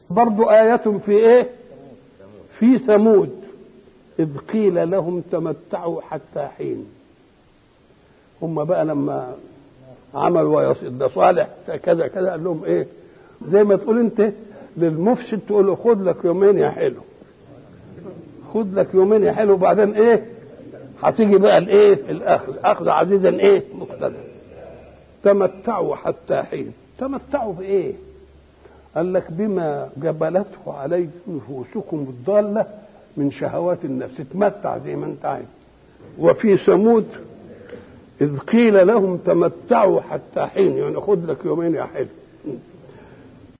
برضو آية في إيه في ثمود إذ قيل لهم تمتعوا حتى حين هم بقى لما عملوا ويصيد ده صالح كذا كذا قال لهم ايه زي ما تقول انت للمفسد تقول له خد لك يومين يا حلو خد لك يومين يا حلو وبعدين ايه هتيجي بقى الايه الاخذ اخذ عزيزا ايه مقتدر تمتعوا حتى حين تمتعوا بايه قال لك بما جبلته عليه نفوسكم الضاله من شهوات النفس تمتع زي ما انت عايز وفي ثمود إذ قيل لهم تمتعوا حتى حين يعني خد لك يومين يا حلو